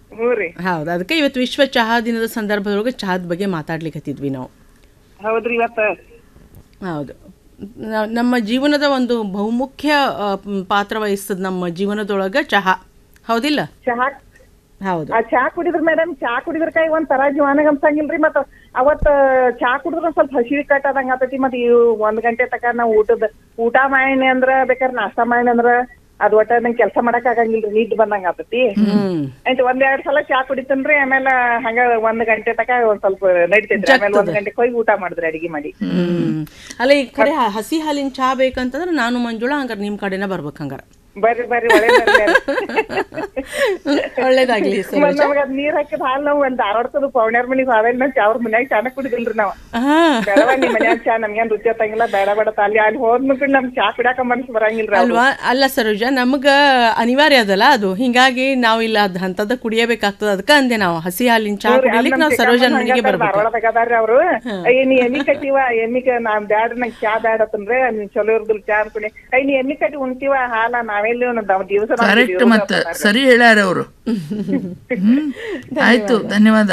ಹ್ಞೂ ರೀ ಹೌದು ಅದಕ್ಕೆ ಇವತ್ತು ವಿಶ್ವ ಚಹಾ ದಿನದ ಸಂದರ್ಭದೊಳಗೆ ಚಹಾದ ಬಗ್ಗೆ ಮಾತಾಡ್ಲಿಕ್ಕತ್ತಿದ್ವಿ ನಾವು ಹೌದ್ರಿ ಇವತ್ತ ಹೌದು ನ- ನಮ್ಮ ಜೀವನದ ಒಂದು ಬಹುಮುಖ್ಯ ಆ, ಮ್, ಪಾತ್ರ ವಹಿಸ್ತದ ನಮ್ಮ ಜೀವನದೊಳಗೆ ಚಹಾ ಹೌದಿಲ್ಲ ಚಹಾ ಹೌದು ಆ ಚಾ ಕುಡಿದ್ರ ಮೇಡಮ್ ಚಾ ಕುಡಿದ್ರ ಕೈ ಒಂದ್ ತರ ಜೀವನಾಗ ಅನ್ಸಂಗಿಲ್ರಿ ಮತ್ತ ಅವತ್ತ ಚಾ ಕುಡಿದ್ರ ಸ್ವಲ್ಪ ಹಸಿವಿ ಕಟ್ಟದಂಗ ಆತೈತಿ ಮತ್ ಇವ್ ಒಂದ್ ಗಂಟೆ ತಕ ನಾವ್ ಊಟದ ಊಟ ಮಾಡಿನಿ ಅಂದ್ರ ಬೇಕಾದ್ರೆ ನಾಷ್ಟಾ ಮಾಡಿನಿ ಅಂದ್ರ ಅದ್ ಒಟ್ಟ ನಂಗೆ ಕೆಲಸ ಮಾಡಕ್ ಆಗಂಗಿಲ್ರಿ ನಿದ್ದೆ ಬಂದಂಗ ಆತೈತಿ ಹ್ಮ್ ಆಯ್ತು ಒಂದ್ ಎರಡ್ ಸಲ ಚಾ ಕುಡಿತನ್ರಿ ಆಮೇಲೆ ಹಂಗ ಒಂದ್ ಗಂಟೆ ತಕ ಒಂದ್ ಸ್ವಲ್ಪ ನಡಿತೈತ್ರಿ ಆಮೇಲೆ ಒಂದ್ ಗಂಟೆ ಹೋಗಿ ಊಟ ಮಾಡಿದ್ರಿ ಅಡಿಗೆ ಮಾಡಿ ಹ್ಮ್ ಅಲ್ಲ ಈ ಕಡೆ ಹ- ಹಸಿ ಹಾಲಿನ ಚಹಾ ಬೇಕಂತಂದ್ರೆ ನಾನು ಮಂಜುಳಾ ಹಂಗಾರೆ ನಿಮ್ ಕಡೆನ ಬರ್ಬೇಕು ಹಂಗಾರ ಬರ್ರಿ ಬರ್ರಿ ಒಳ್ಳೇದ್ ಒಳ್ಳೇದಾಗ್ಲಿ ಸರ್ ಮತ್ ನಮಗ ಅದ್ ನೀರ್ ಹಾಕಿದ ಹಾಲ್ ನಾವ್ ಒಂದ್ ಧಾರವಾಡದ ಪೌಣ್ಯಾರ್ ಮನಿಗ್ ಹೋದಲ್ ನಾವ್ ಅವ್ರ ಮನ್ಯಾಗ ಚಾನ ಕುಡಿದಿಲ್ರಿ ನಾವ್ ಹಾ ಬೇಡವಾ ನಿಮ್ ಮನ್ಯಾಗ ಚಾ ನಮ್ಗೇನ್ ರುಚಿ ಹತ್ತಂಗಿಲ್ಲ ಬೇಡ ಬೇಡ ತ ಅಲ್ಲಿ ಅಲ್ಲಿ ಹೋದ್ಮೇಲೆ ನಮ್ ಚಾ ಕುಡಿಯಾಕ ಮನ್ಸ್ ಬರಂಗಿಲ್ರಿ ಅವ್ರು. ಅಲ್ವಾ ಅಲ್ಲ ಸರೋಜ ನಮಗ ಅನಿವಾರ್ಯ ಅದಲ್ಲ ಅದು ಹಿಂಗಾಗಿ ನಾವು ಇಲ್ಲ ಅದ್ ಅಂತದ ಕುಡಿಯಬೇಕಾಗ್ತದ ಅದಕ್ಕ ಅಂದೆ ನಾವು ಹಸಿ ಹಾಲಿನ ಚಹಾ ಕುಡಿಲಿಕ್ಕೆ ನಾವು ಸರೋಜನ್ ಮನೆಗೆ ಬರ್ಬೇಕು ಧಾರವಾಡದಾಗ ಅದಾರ್ರಿ ಅವ್ರು ಅಯ್ಯ ನೀ ಎಮ್ಮಿ ಕಟ್ಟಿವ ಎಮ್ಮಿ ಕ- ನಾ ಬ್ಯಾಡ ನಂಗ್ ಚಾ ಬ್ಯಾಡ ಅಂತಂದ್ರೆ ನೀವ್ ಚಲೋ ಇರ್ದಿಲ್ಲ ಚಾ ಕುಡಿ ಅಯ್ಯ ನೀ ಎಮ್ಮಿ ಕಟ್ಟಿ ಉಣ್ತೀವ ಹಾಲ ನಾವೆಲ್ಲಿ ನಾವ್ ದಿವಸ ಕರೆಕ್ಟ್ ಮತ್ತ ಸರಿ ಹೇಳ್ಯಾರ ಅವರು ಹ್ಮ್ ಆಯ್ತು ಧನ್ಯವಾದ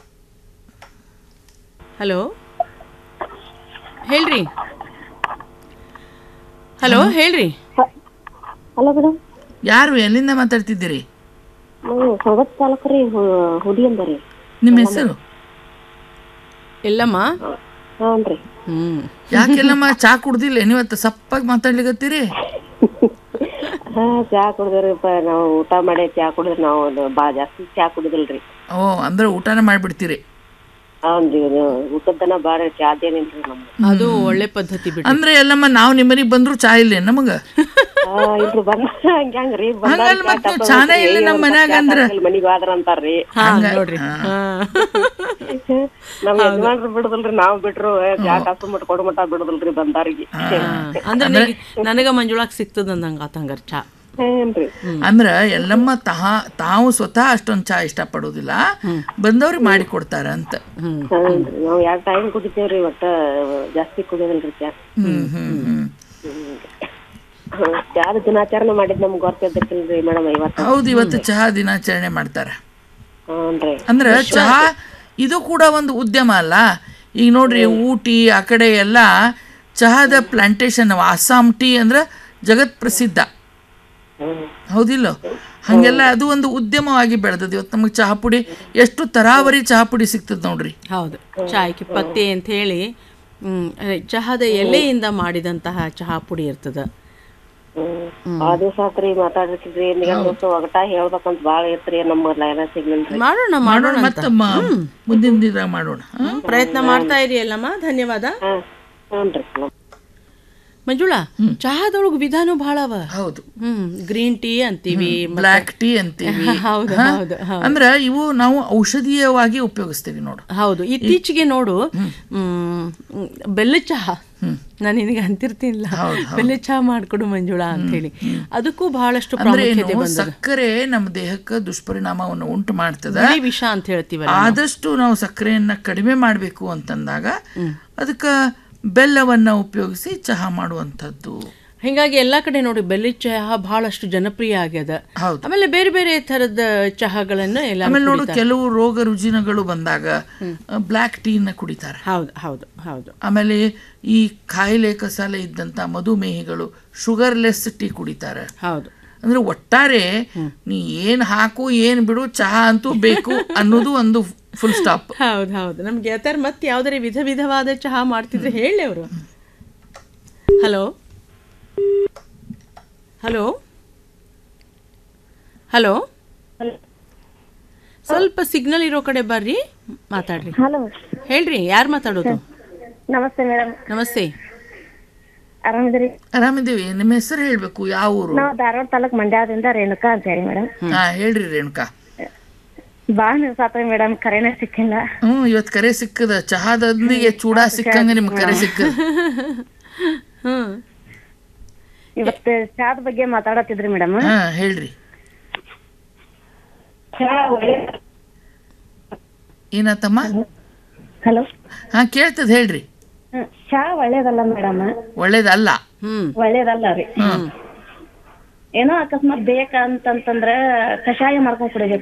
ಹಲೋ ಹೇಳ್ರಿ ಹಲೋ ಹೇಳ್ರಿ ಹಲೋ ಮೇಡಮ್ ಯಾರು ಎಲ್ಲಿಂದ ಮಾತಾಡ್ತಿದ್ದೀರಿ ನಾವು ಸವತ್ ತಾಲೂಕು ರೀ ಹುಡಿ ಅಂದರಿ ನಿಮ್ಮ ಹೆಸರು ಎಲ್ಲಮ್ಮ ಹಾಂ ರೀ ಹ್ಮ್ ಯಾಕೆಲ್ಲಮ್ಮ ಚಾ ಕುಡ್ದಿಲ್ಲ ನೀವತ್ತು ಸಪ್ಪಾಗಿ ಮಾತಾಡ್ಲಿಕತ್ತೀರಿ ಹಾ ಚಾ ಕುಡಿದ್ರಿಪ್ಪ ನಾವು ಊಟ ಮಾಡಿ ಚಾ ಕುಡಿದ್ರಿ ನಾವು ಅದು ಭಾಳ ಜಾಸ್ತಿ ಚಾ ಕುಡಿದಿಲ್ರಿ ಓ ಅಂದ್ರೆ ಊಟನ ಮಾಡ್ಬಿಡ್ತೀರಿ ಹೌನ್ರಿ ಇದು ಊಟದನ ಭಾಳ ಚಾದೇನಿಲ್ರಿ ನಮ್ದು ಅದು ಒಳ್ಳೆ ಪದ್ಧತಿ ಬಿಡಿ ಅಂದ್ರೆ ಎಲ್ಲಮ್ಮ ನಾವು ನಿಮ್ಮನಿಗೆ ಬಂದ್ರು ಚಾ ಇಲ್ಲೇ ನಮಗ ಹಾ ಇಲ್ರಿ ಬಂದ ಹಂಗ್ಯಾಂಗ್ರಿ ಹಂಗಲ್ಲ ಮತ್ತೆ ನೀವು ಚಾನೇ ಇಲ್ಲ ನಮ್ಮ ಮನ್ಯಾಗ ಅಂದ್ರ ಮನಿಗ್ ಹೋದ್ರ ಅಂತಾರ್ರಿ ಹಾ ನೋಡ್ರಿ ಹಾ. ನಮ್ ಯಜಮಾನ್ರು ಬಿಡುದಿಲ್ರಿ ನಾವ್ ಬಿಟ್ರು ಏ, ಚಾ ಕಾಸು ಮಟ್ಟ ಕೊಡು ಮಟ್ಟ ಬಿಡುದಿಲ್ರಿ ಬಂದಾರಿಗೆ ಹಾ. ಅಂದ್ರೆ ನೀ- ನನಗ ಮಂಜುಳಾಕ್ ಸಿಗ್ತದ ಅಂದಂಗ ಆತ ಹಂಗಾರ ಚಾ ಏನ್ರಿ ಅಂದ್ರ ಎಲ್ಲಮ್ಮ ತಾ ತಾವು ಸ್ವತಃ ಅಷ್ಟೊಂದ್ ಚಾ ಇಷ್ಟಪಡೋದಿಲ್ಲ ಬಂದವ್ರಿಗೆ ಮಾಡಿ ಕೊಡ್ತಾರ ಅಂತ ಹೌದ್ರಿ ನಾವ್ ಎರಡ್ ಟೈಮ್ ಕುಡಿತೇವ್ರಿ ಒಟ್ಟ ಜಾಸ್ತಿ ಕುಡಿಯೋದಿಲ್ರಿ ಚಾ ಹ್ಮ್ ಹ್ಮ್ ಹ್ಮ್ ಹ್ಮ್. ಚಾದ ದಿನಾಚರಣೆ ಮಾಡಿದ್ ನಮ್ಗ್ ಗೊತ್ತಿರ್ತಿಲ್ರಿ ಮೇಡಮ್ ಇವತ್ತ ಹೌದು ಇವತ್ತು ಚಹಾ ದಿನಾಚರಣೆ ಮಾಡ್ತಾರ ಹ್ಞೂನ್ರಿ ಅಂದ್ರೆ ಚಹಾ ಇದು ಕೂಡ ಒಂದು ಉದ್ಯಮ ಅಲ್ಲ ಈಗ ನೋಡ್ರಿ ಊಟಿ ಆ ಕಡೆ ಎಲ್ಲ ಚಹಾದ ಪ್ಲಾಂಟೇಶನ್ ಅವ ಅಸ್ಸಾಂ ಟೀ ಅಂದ್ರೆ ಜಗತ್ ಪ್ರಸಿದ್ಧ ಹೌದಿಲ್ಲ ಹಂಗೆಲ್ಲ ಅದು ಒಂದು ಉದ್ಯಮವಾಗಿ ಬೆಳೆದದ ಇವತ್ತು ನಮಗೆ ಚಹಾ ಪುಡಿ ಎಷ್ಟು ತರಾವರಿ ಚಹಾ ಪುಡಿ ಸಿಗ್ತದ ನೋಡ್ರಿ ಹೌದು ಚಾಯ್ಕಿ ಪತ್ತೆ ಅಂತ ಹೇಳಿ ಹ್ಮ್ ಅದೇ ಚಹಾದ ಎಲೆಯಿಂದ ಮಾಡಿದಂತಹ ಚಹಾ ಪುಡಿ ಇರ್ತದ ಹ್ಮ್ ಭಾಳ ದಿವಸ ಆತ್ರಿ ಮಾತಾಡಿರ್ತಿದ್ರಿ ನಿಗಮ್ ದೋಸ್ತ ಒಗಟ ಹೇಳ್ಬೇಕಂತ ಭಾಳ ಇತ್ರಿ ನಮ್ಮ ಲೈನ ಸಿಗ್ಲಿಲ್ರಿ ಮಾಡೋಣ ಮಾಡೋಣ ಮಾಡೋಣ ಅಂತ ಮತ್ತೆ ಮ- ಮುಂದಿನ ದಿನ ಮಾಡೋಣ ಹಾ? ಪ್ರಯತ್ನ ಮಾಡ್ತಾ ಇರಿ ಅಲ್ಲಮ್ಮ ಧನ್ಯವಾದ ಹಾ ಹ್ಞೂನ್ರಿ ಮಂಜುಳಾ ಚಹಾದೊಳಗ ವಿಧಾನ ಬಹಳ ಅವ ಹೌದು ಹ್ಮ್ ಗ್ರೀನ್ ಟೀ ಅಂತೀವಿ ಬ್ಲ್ಯಾಕ್ ಟೀ ಅಂತೀವಿ ಹೌದು ಹಾ? ಹೌದು ಹೌದು ಅಂದ್ರೆ ಇವು ನಾವು ಔಷಧೀಯವಾಗಿ ಉಪಯೋಗಿಸ್ತೀವಿ ನೋಡು ಹೌದು ಇತ್ತೀಚೆಗೆ ನೋಡು ಹ್ಮ್ ಬೆಲ್ಲ ಚಹಾ ನಾನು ನಿನಗೆ ಅಂತಿರ್ತೀನಿಲ್ಲ ಬೆಲ್ಲ ಚಹಾ ಮಾಡ್ಕೊಡು ಮಂಜುಳಾ ಅಂತ ಹೇಳಿ ಅದಕ್ಕೂ ಬಹಳಷ್ಟು ಅಂದ್ರೆ ಪ್ರಾಮುಖ್ಯತೆ ಏನು ಬಂದದ ಸಕ್ಕರೆ ನಮ್ಮ ದೇಹಕ್ಕೆ ದುಷ್ಪರಿಣಾಮವನ್ನು ಉಂಟು ಮಾಡ್ತದ ಬಿಳಿ ವಿಷ ಅಂತ ಹೇಳ್ತೀವಲ್ಲ ಆದಷ್ಟು ನಾವು ಸಕ್ಕರೆಯನ್ನ ಕಡಿಮೆ ಮಾಡಬೇಕು ಅಂತಂದಾಗ ಅದಕ್ಕೆ ಬೆಲ್ಲವನ್ನ ಉಪಯೋಗಿಸಿ ಚಹಾ ಮಾಡುವಂಥದ್ದು ಹಿಂಗಾಗಿ ಎಲ್ಲಾ ಕಡೆ ನೋಡಿ ಬೆಲ್ಲ ಚಹಾ ಬಹಳಷ್ಟು ಜನಪ್ರಿಯ ಆಗ್ಯದ ಹೌದು. ಆಮೇಲೆ ಬೇರೆ ಬೇರೆ ತರದ ಚಹಾಗಳನ್ನ ಎಲ್ಲ ಆಮೇಲೆ ನೋಡು ಕೆಲವು ರೋಗ ರುಜಿನಗಳು ಬಂದಾಗ ಬ್ಲ್ಯಾಕ್ ಟೀನ ಕುಡಿತಾರೆ ಹೌದು ಹೌದು ಹೌದು ಆಮೇಲೆ ಈ ಕಾಯಿಲೆ ಕಸಾಲೆ ಇದ್ದಂತ ಮಧುಮೇಹಿಗಳು ಶುಗರ್ಲೆಸ್ ಟೀ ಕುಡಿತಾರೆ ಹೌದು ಅಂದ್ರೆ ಒಟ್ಟಾರೆ ನೀ ಏನ್ ಹಾಕು ಏನ್ ಬಿಡು ಚಹಾ ಅಂತೂ ಬೇಕು ಅನ್ನೋದು ಒಂದು ಫುಲ್ ಸ್ಟಾಪ್ ಹೌದು ಹೌದು ನಮ್ಗೆ ಯಾವ್ದಾರು ಮತ್ತೆ ಯಾವ್ದಾರ ವಿಧ ವಿಧವಾದ ಚಹಾ ಮಾಡ್ತಿದ್ರೆ ಹೇಳಿ ಅವರು ಹಲೋ ಹಲೋ ಹಲೋ ಸ್ವಲ್ಪ ಸಿಗ್ನಲ್ ಇರೋ ಕಡೆ ಬರ್ರಿ ಮಾತಾಡ್ರಿ ಹಲೋ ಹೇಳ್ರಿ ಯಾರು ಮಾತಾಡೋದು ನಮಸ್ತೆ ಮೇಡಮ್ ನಮಸ್ತೆ ಆರಾಮಿದ್ರಿ ಆರಾಮಿದ್ದೀವಿ ನಿಮ್ಮ ಹೆಸರು ಹೇಳ್ಬೇಕು ಯಾವ ಊರು ನಾವು ಧಾರವಾಡ ತಾಲೂಕ್ ಮಂಡ್ಯದಿಂದ ರೇಣುಕಾ ಅಂತ ಹೇಳಿ ಮೇಡಮ್ ಹಾ ಹೇಳ್ರಿ ರೇಣುಕಾ ಭಾಳ ದಿವಸ ಆತ್ರಿ ಮೇಡಮ್ ಕರೆನೇ ಸಿಕ್ಕಿಲ್ಲ ಹ್ಮ್ ಇವತ್ ಕರೆ ಸಿಕ್ಕದ ಚಹಾದೊಂದಿಗೆ ಚೂಡ ಸಿಕ್ಕಂಗ ನಿಮ್ ಕರೆ ಸಿಕ್ಕದ ಹ್ಮ್ ಇವತ್ತು ಚಾದ ಬಗ್ಗೆ ಮಾತಾಡತ್ತಿದ್ರಿ ಮೇಡಮ್ ಹಾ ಹೇಳ್ರಿ ಚಾ ಒಳ್ಳೆ ಏನತ್ತಮ್ಮ ಹಲೋ ಹಾ ಕೇಳ್ತದ ಹೇಳ್ರಿ ಚಾ ಒಳ್ಳೇದಲ್ಲ ಮೇಡಮ್ ಒಳ್ಳೇದಲ್ಲ ಹ್ಮ್ ಒಳ್ಳೇದಲ್ಲ ರೀ ಏನೋ ಅಕಸ್ಮಾತ್ ಬೇಕಂತಂತಂದ್ರ ಕಷಾಯ ಮಾಡ್ಕೊಂಡ್ ಕುಡಿಬೇಕು